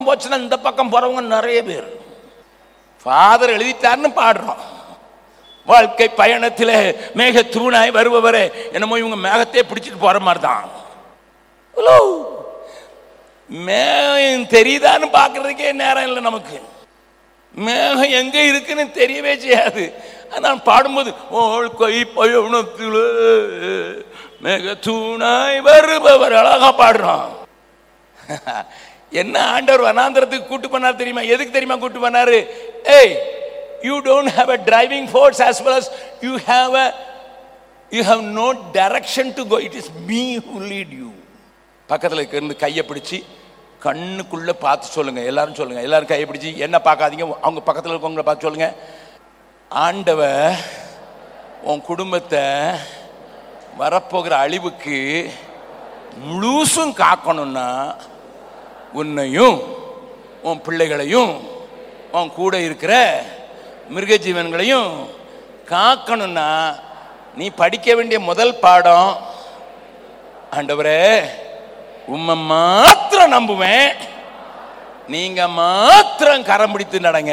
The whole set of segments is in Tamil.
பக்கம் போச்சுன்னா இந்த பக்கம் போறவங்க நிறைய பேர் ஃபாதர் எழுதிட்டாருன்னு பாடுறோம் வாழ்க்கை பயணத்தில் மேக தூணாய் வருபவரே என்னமோ இவங்க மேகத்தையே பிடிச்சிட்டு போற மாதிரி தான் ஹலோ மேகம் தெரியுதான்னு பார்க்கறதுக்கே நேரம் இல்லை நமக்கு மேகம் எங்க இருக்குன்னு தெரியவே செய்யாது நான் பாடும்போது வாழ்க்கை பயணத்தில் மேக தூணாய் வருபவர் அழகா பாடுறோம் என்ன ஆண்டவர் வனாந்திரத்துக்கு கூட்டு பண்ணார் தெரியுமா எதுக்கு தெரியுமா கூட்டு பண்ணாரு hey you don't have a driving force as well as you have a you have no direction to go it is me who lead you பக்கத்தில் இருந்து கையை பிடிச்சி கண்ணுக்குள்ள பார்த்து சொல்லுங்க எல்லாரும் சொல்லுங்க எல்லாரும் கையை பிடிச்சி என்ன பார்க்காதீங்க அவங்க பக்கத்தில் இருக்கவங்கள பார்த்து சொல்லுங்க ஆண்டவ உன் குடும்பத்தை வரப்போகிற அழிவுக்கு முழுசும் காக்கணும்னா உன்னையும் உன் பிள்ளைகளையும் உன் கூட இருக்கிற மிருக ஜீவன்களையும் காக்கணும்னா நீ படிக்க வேண்டிய முதல் பாடம் ஆண்டவரே உம்மை மாத்திரம் நம்புவேன் நீங்க மாத்திரம் கரம் பிடித்து நடங்க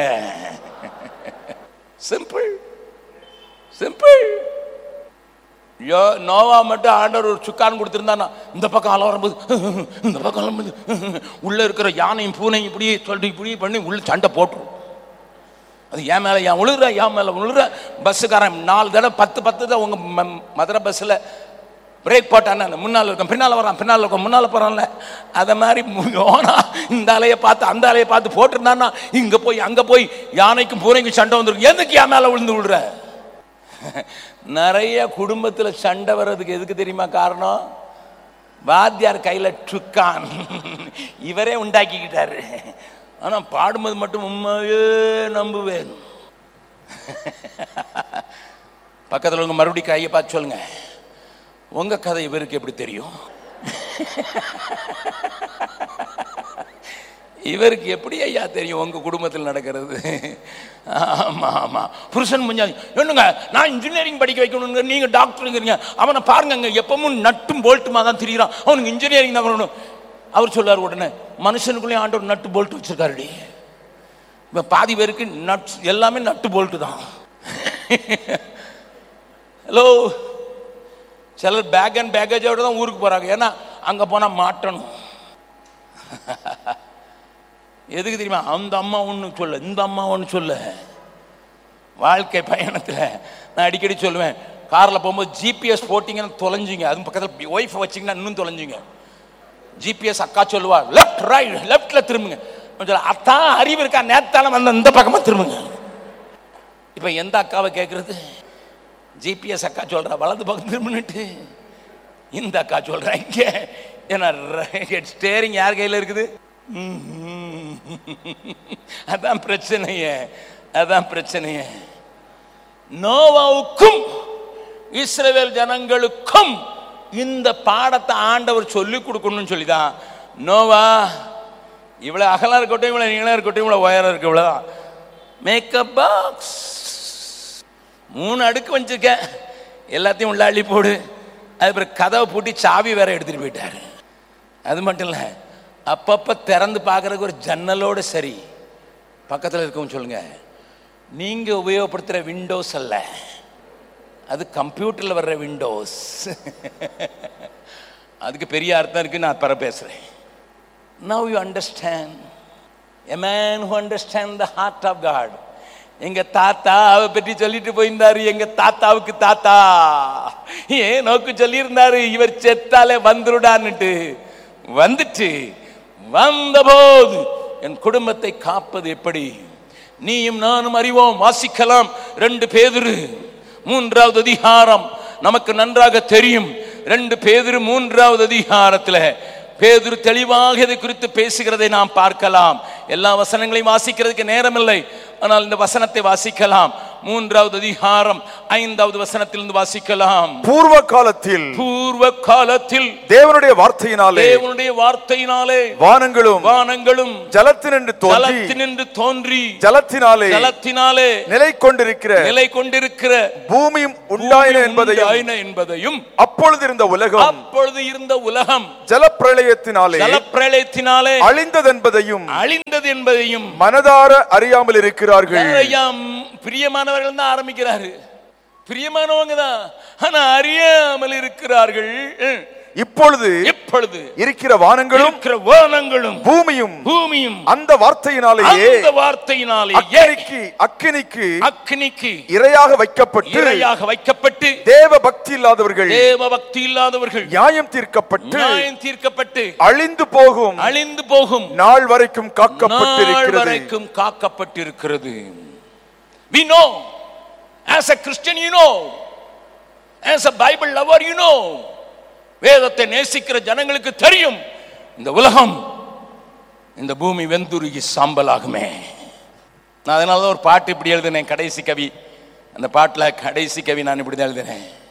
சிம்பிள் சிம்பிள் யோ நோவா மட்டும் ஆண்டவர் ஒரு சுக்கான் கொடுத்துருந்தானா இந்த பக்கம் அலை வரும்போது இந்த பக்கம் அலம்புது உள்ள இருக்கிற யானையும் பூனையும் இப்படி சொல்லிட்டு இப்படி பண்ணி உள்ள சண்டை போட்டுரும் அது என் மேலே ஏன் உழுகுற என் மேலே உழுகுற பஸ்ஸுக்காரன் நாலு தடவை பத்து பத்து தான் உங்கள் மதுரை பஸ்ஸில் பிரேக் போட்டானே முன்னால் இருக்கும் பின்னால் வரான் பின்னால் இருக்கும் முன்னால் போகிறான்ல அதை மாதிரி யோனா இந்த அலையை பார்த்து அந்த அலையை பார்த்து போட்டிருந்தான்னா இங்கே போய் அங்கே போய் யானைக்கும் பூனைக்கும் சண்டை வந்துருக்கும் எதுக்கு என் மேலே விழுந்து விழுற நிறைய குடும்பத்தில் சண்டை வர்றதுக்கு எதுக்கு தெரியுமா காரணம் வாத்தியார் கையில் ட்ருக்கான் இவரே உண்டாக்கிக்கிட்டாரு ஆனால் பாடும்போது மட்டும் உண்மையே நம்புவேன் பக்கத்தில் உங்க மறுபடியும் கையை பார்த்து சொல்லுங்க உங்க கதை இவருக்கு எப்படி தெரியும் இவருக்கு எப்படி ஐயா தெரியும் உங்க குடும்பத்தில் நடக்கிறது ஆமா ஆமா புருஷன் முஞ்சாதி என்னங்க நான் இன்ஜினியரிங் படிக்க வைக்கணுங்க நீங்க டாக்டருங்கிறீங்க அவனை பாருங்க எப்பவும் நட்டும் போல்ட்டுமா தான் திரியிறான் அவனுக்கு இன்ஜினியரிங் தான் வரணும் அவர் சொல்றாரு உடனே மனுஷனுக்குள்ளேயும் ஆண்டவர் நட்டு போல்ட் வச்சிருக்காருடி இப்போ பாதி பேருக்கு நட்ஸ் எல்லாமே நட்டு போல்ட்டு தான் ஹலோ சிலர் பேக் அண்ட் பேக்கேஜோட தான் ஊருக்கு போறாங்க ஏன்னா அங்க போனா மாட்டணும் எதுக்கு தெரியுமா அந்த அம்மா ஒன்று சொல்ல இந்த அம்மா ஒன்று சொல்ல வாழ்க்கை பயணத்தில் நான் அடிக்கடி சொல்லுவேன் காரில் போகும்போது ஜிபிஎஸ் போட்டிங்கன்னு தொலைஞ்சிங்க அதுவும் பக்கத்தில் ஒய்ஃபை வச்சிங்கன்னா இன்னும் தொலைஞ்சிங்க ஜிபிஎஸ் அக்கா சொல்லுவா லெஃப்ட் ரைட் லெஃப்ட்ல திரும்புங்க நான் சொல்ல, அத்தான் அறிவு இருக்கா நேத்தான வந்த இந்த பக்கமா திரும்புங்க இப்போ எந்த அக்காவை கேட்கறது ஜிபிஎஸ் அக்கா சொல்றா வலது பக்கம் திரும்பினுட்டு இந்த அக்கா சொல்றா இங்க ஏன்னா ஸ்டேரிங் யார் கையில் இருக்குது ம்ஹும். அதான் பிரச்சனையே அதான் பிரச்சனையே நோவாவுக்கும் இஸ்ரவேல் ஜனங்களுக்கும் இந்த பாடத்தை ஆண்டவர் சொல்லி கொடுக்கணும்னு சொல்லிதான் நோவா இவ்வளவு அகலம் இருக்கட்டும் இவ்வளவு நீளம் இருக்கட்டும் இவ்வளவு உயரம் இருக்கு இவ்வளவுதான் மேக்கப் பாக்ஸ் மூணு அடுக்கு வச்சிருக்கேன் எல்லாத்தையும் உள்ள அள்ளி போடு அதுக்கப்புறம் கதவை பூட்டி சாவி வேற எடுத்துட்டு போயிட்டாரு அது மட்டும் இல்லை அப்பப்போ திறந்து பார்க்கறதுக்கு ஒரு ஜன்னலோடு சரி பக்கத்தில் இருக்கவும் சொல்லுங்க நீங்க உபயோகப்படுத்துகிற விண்டோஸ் அல்ல அது கம்ப்யூட்டரில் வர்ற விண்டோஸ் அதுக்கு பெரிய அர்த்தம் இருக்கு நான் பிற பேசுகிறேன் now you understand a man who understand the heart of God எங்க தாத்தா அவ பற்றி சொல்லிட்டு போயிருந்தாரு எங்க தாத்தாவுக்கு தாத்தா ஏன் நோக்கு சொல்லியிருந்தாரு இவர் செத்தாலே வந்துருடான்னுட்டு வந்துட்டு வந்தபோது என் குடும்பத்தை காப்பது எப்படி நீயும் நானும் அறிவோம் வாசிக்கலாம் ரெண்டு பேதுரு மூன்றாவது அதிகாரம் நமக்கு நன்றாக தெரியும் ரெண்டு பேதுரு மூன்றாவது அதிகாரத்துல பேதுரு தெளிவாக இதை குறித்து பேசுகிறதை நாம் பார்க்கலாம் எல்லா வசனங்களையும் வாசிக்கிறதுக்கு நேரமில்லை ஆனால் இந்த வசனத்தை வாசிக்கலாம் மூன்றாவது அதிகாரம் ஐந்தாவது வசனத்திலிருந்து வாசிக்கலாம் பூர்வ காலத்தில் பூர்வ காலத்தில் தேவனுடைய வார்த்தையினாலே தேவனுடைய வார்த்தையினாலே வானங்களும் வானங்களும் ஜலத்தினின்று தோன்றி ஜலத்தினின்று தோன்றி ஜலத்தினாலே ஜலத்தினாலே நிலை கொண்டிருக்கிற நிலை கொண்டிருக்கிற பூமியும் உண்டாயின என்பதையும் உண்டாயின என்பதையும் அப்பொழுது இருந்த உலகம் அப்பொழுது இருந்த உலகம் ஜலப்பிரளயத்தினாலே ஜலப்பிரளயத்தினாலே அழிந்ததென்பதையும் அழிந்தது என்பதையும் மனதார அறியாமல் இருக்கிறார்கள் ஐயாம் பிரியமானவர்கள் தான் ஆரம்பிக்கிறாரு பிரியமானவங்க தான் ஆனா அறியாமல் இருக்கிறார்கள் இப்பொழுது இப்பொழுது இருக்கிற வானங்களும் இருக்கிற வானங்களும் பூமியும் பூமியும் அந்த வார்த்தையினாலேயே அந்த வார்த்தையினாலே அக்கினிக்கு அக்கினிக்கு அக்னிக்கு இரையாக வைக்கப்பட்டு இரையாக வைக்கப்பட்டு தேவ பக்தி இல்லாதவர்கள் தேவ பக்தி இல்லாதவர்கள் நியாயம் தீர்க்கப்பட்டு நியாயம் தீர்க்கப்பட்டு அழிந்து போகும் அழிந்து போகும் நாள் வரைக்கும் நாள் காக்கப்பட்டிருக்கிறது வரைக்கும் காக்கப்பட்டிருக்கிறது we know as a christian you know as a bible lover you know வேதத்தை நேசிக்கிற ஜனங்களுக்கு தெரியும் இந்த உலகம் இந்த பூமி வெந்துருகி சாம்பலாகுமே நான் அதனால தான் ஒரு பாட்டு இப்படி எழுதினேன் கடைசி கவி அந்த பாட்டில் கடைசி கவி நான் இப்படி தான் எழுதினேன்